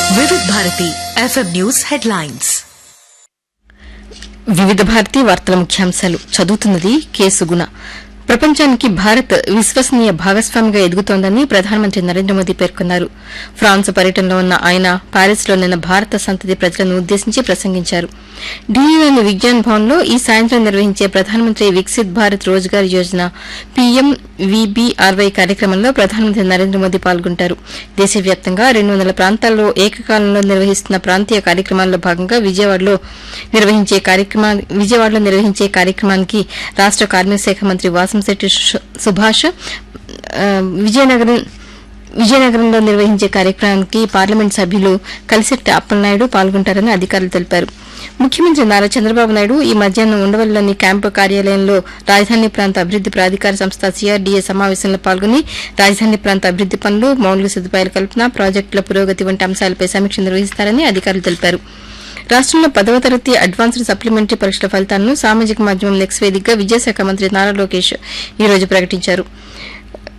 వివిధ Bharati FM news headlines వివిధ భారతి వార్తల ముఖ్యాంశాలు చదువుతున్నది కేసుగుణ ప్రపంచానికి భారత్ విశ్వసనీయ భాగస్వామిగా ఎదుగుతోందని ప్రధానమంత్రి నరేంద్ర మోదీ పేర్కొన్నారు ఫ్రాన్స్ పర్యటనలో ఉన్న ఆయన ప్యారిస్లో నిన్న భారత సంతతి ప్రజలను ఉద్దేశించి ప్రసంగించారు ఢిల్లీలోని విజ్ఞాన్ భవన్లో ఈ సాయంత్రం నిర్వహించే ప్రధానమంత్రి వికసిత్ భారత్ రోజ్గార్ యోజన పీఎం వీబీఆర్వై కార్యక్రమంలో ప్రధానమంత్రి నరేంద్ర మోదీ పాల్గొంటారు దేశవ్యాప్తంగా రెండు వందల ప్రాంతాల్లో ఏకకాలంలో నిర్వహిస్తున్న ప్రాంతీయ కార్యక్రమాల్లో భాగంగా విజయవాడలో నిర్వహించే కార్యక్రమా విజయవాడలో నిర్వహించే కార్యక్రమానికి రాష్ట కార్మిక శాఖ మంత్రి వాసంశెట్టి సు- సుభాష్ ఆ, విజయనగరం విజయనగరంలో నిర్వహించే కార్యక్రమానికి పార్లమెంట్ సభ్యులు కలిశెట్టి అప్పలనాయుడు పాల్గొంటారని అధికారులు తెలిపారు ముఖ్యమంత్రి నారా చంద్రబాబు నాయుడు ఈ మధ్యాహ్నం ఉండవల్లిలోని క్యాంపు కార్యాలయంలో రాజధాని ప్రాంత అభివృద్ది ప్రాధికార సంస్థ సిఆర్డీఏ సమావేశంలో పాల్గొని రాజధాని ప్రాంత అభివృద్ది పనులు మౌలిక సదుపాయాల కల్పన ప్రాజెక్టుల పురోగతి వంటి అంశాలపై సమీక్ష నిర్వహిస్తారని అధికారులు తెలిపారు రాష్టంలో పదవ తరగతి అడ్వాన్స్డ్ సప్లిమెంటరీ పరీక్షల ఫలితాలను సామాజిక మాధ్యమం నెక్స్ వేదికగా విద్యాశాఖ మంత్రి నారా లోకేష్ ఈ రోజు ప్రకటించారు